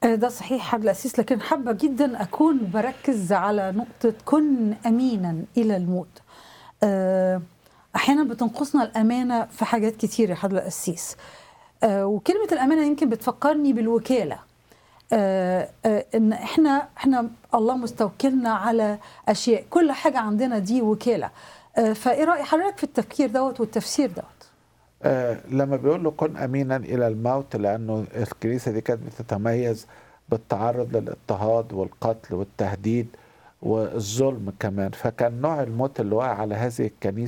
آه، ده صحيح حد الأسيس لكن حابة جدا أكون بركز على نقطة كن أمينا إلى الموت آه، أحيانا بتنقصنا الأمانة في حاجات كتير يا حد الأسيس آه، وكلمة الأمانة يمكن بتفكرني بالوكالة آه، آه، ان احنا احنا الله مستوكلنا على اشياء كل حاجه عندنا دي وكاله آه، فايه راي حضرتك في التفكير دوت والتفسير دوت آه، لما بيقول له كن امينا الى الموت لانه الكنيسه دي كانت بتتميز بالتعرض للاضطهاد والقتل والتهديد والظلم كمان فكان نوع الموت اللي وقع على هذه الكنيسه